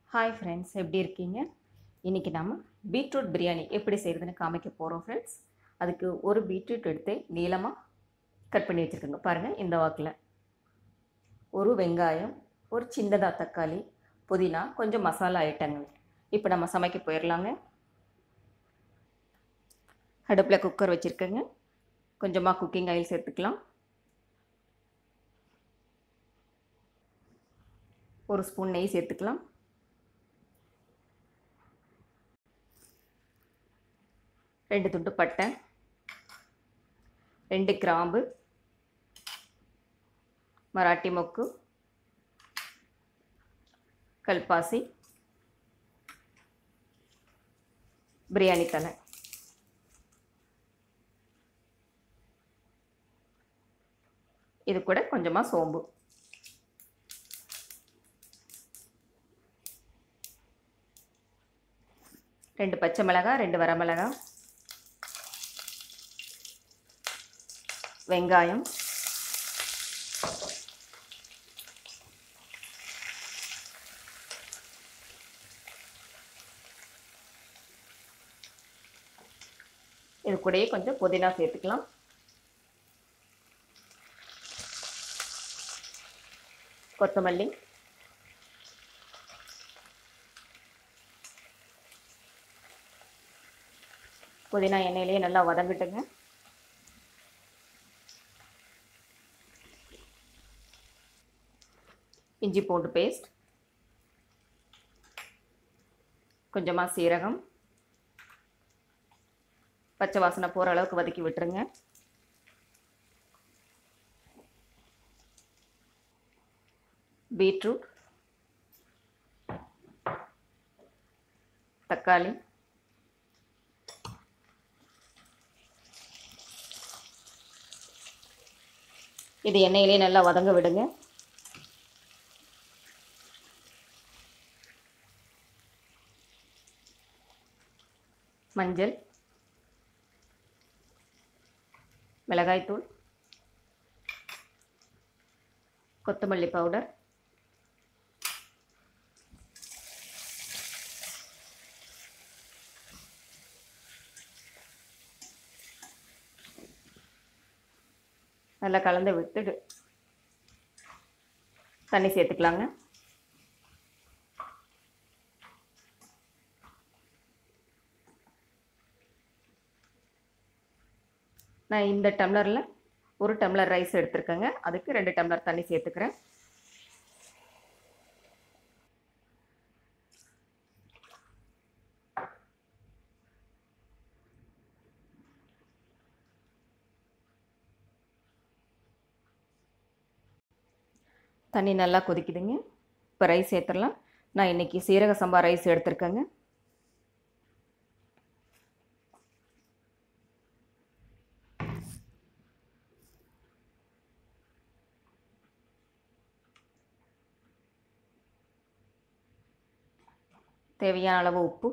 hi friends எப்படி இருக்கீங்க இன்றைக்கி நம்ம பீட்ரூட் பிரியாணி எப்படி செய்கிறதுன்னு காமிக்க போகிறோம் ஃப்ரெண்ட்ஸ் அதுக்கு ஒரு பீட்ரூட் எடுத்து நீளமாக கட் பண்ணி வச்சுருக்கோங்க பாருங்கள் இந்த வாக்கில் ஒரு வெங்காயம் ஒரு சின்னதாக தக்காளி புதினா கொஞ்சம் மசாலா ஐட்டங்கள் இப்போ நம்ம சமைக்க போயிடலாங்க அடுப்பில் குக்கர் வச்சுருக்கேங்க கொஞ்சமாக குக்கிங் ஆயில் சேர்த்துக்கலாம் ஒரு ஸ்பூன் நெய் சேர்த்துக்கலாம் ரெண்டு துண்டு பட்டை ரெண்டு கிராம்பு மராட்டி மொக்கு கல்பாசி பிரியாணி தலை இது கூட கொஞ்சமாக சோம்பு ரெண்டு பச்சை மிளகாய் ரெண்டு வரமிளகாய் வெங்காயம் இது கூடயே கொஞ்சம் புதினா சேர்த்துக்கலாம் கொத்தமல்லி புதினா எண்ணெயிலேயே நல்லா வதங்கிட்டுங்க இஞ்சி பூண்டு பேஸ்ட் கொஞ்சமாக சீரகம் பச்சை வாசனை போகிற அளவுக்கு வதக்கி விட்டுருங்க பீட்ரூட் தக்காளி இது எண்ணெயிலே நல்லா வதங்க விடுங்க மஞ்சள் மிளகாய்த்தூள் கொத்தமல்லி பவுடர் நல்லா கலந்து விட்டு தண்ணி சேர்த்துக்கலாங்க நான் இந்த டம்ளரில் ஒரு டம்ளர் ரைஸ் எடுத்திருக்கேங்க அதுக்கு ரெண்டு டம்ளர் தண்ணி சேர்த்துக்கிறேன் தண்ணி நல்லா கொதிக்குதுங்க இப்போ ரைஸ் சேர்த்துடலாம் நான் இன்றைக்கி சீரக சம்பா ரைஸ் எடுத்திருக்கேங்க தேவையான அளவு உப்பு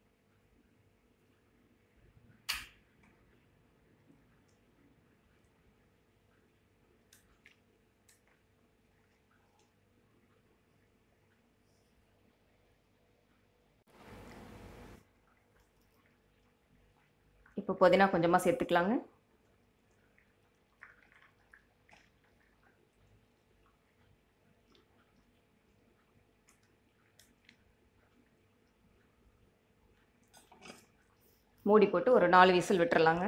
இப்போ புதினா கொஞ்சமாக சேர்த்துக்கலாங்க மூடி போட்டு ஒரு நாலு விசில் விட்டுறலாங்க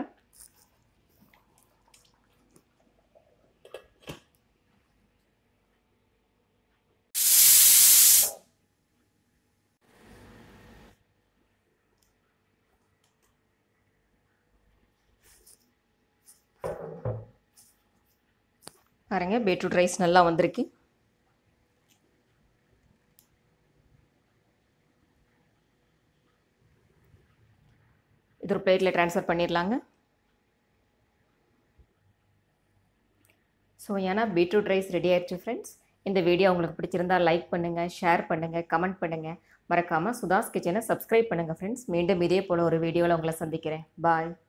பாருங்க பீட்ரூட் ரைஸ் நல்லா வந்திருக்கு இது ஒரு பிளேட்டில் ட்ரான்ஸ்ஃபர் பண்ணிடலாங்க ஸோ ஏன்னா பீட்ரூட் ரைஸ் ரெடி ஆயிடுச்சு ஃப்ரெண்ட்ஸ் இந்த வீடியோ உங்களுக்கு பிடிச்சிருந்தா லைக் பண்ணுங்கள் ஷேர் பண்ணுங்கள் கமெண்ட் பண்ணுங்கள் மறக்காமல் சுதாஸ் கிச்சனை சப்ஸ்கிரைப் பண்ணுங்கள் ஃப்ரெண்ட்ஸ் மீண்டும் இதே போல் ஒரு வீடியோவில் உங்களை சந்திக்கிறேன் பாய்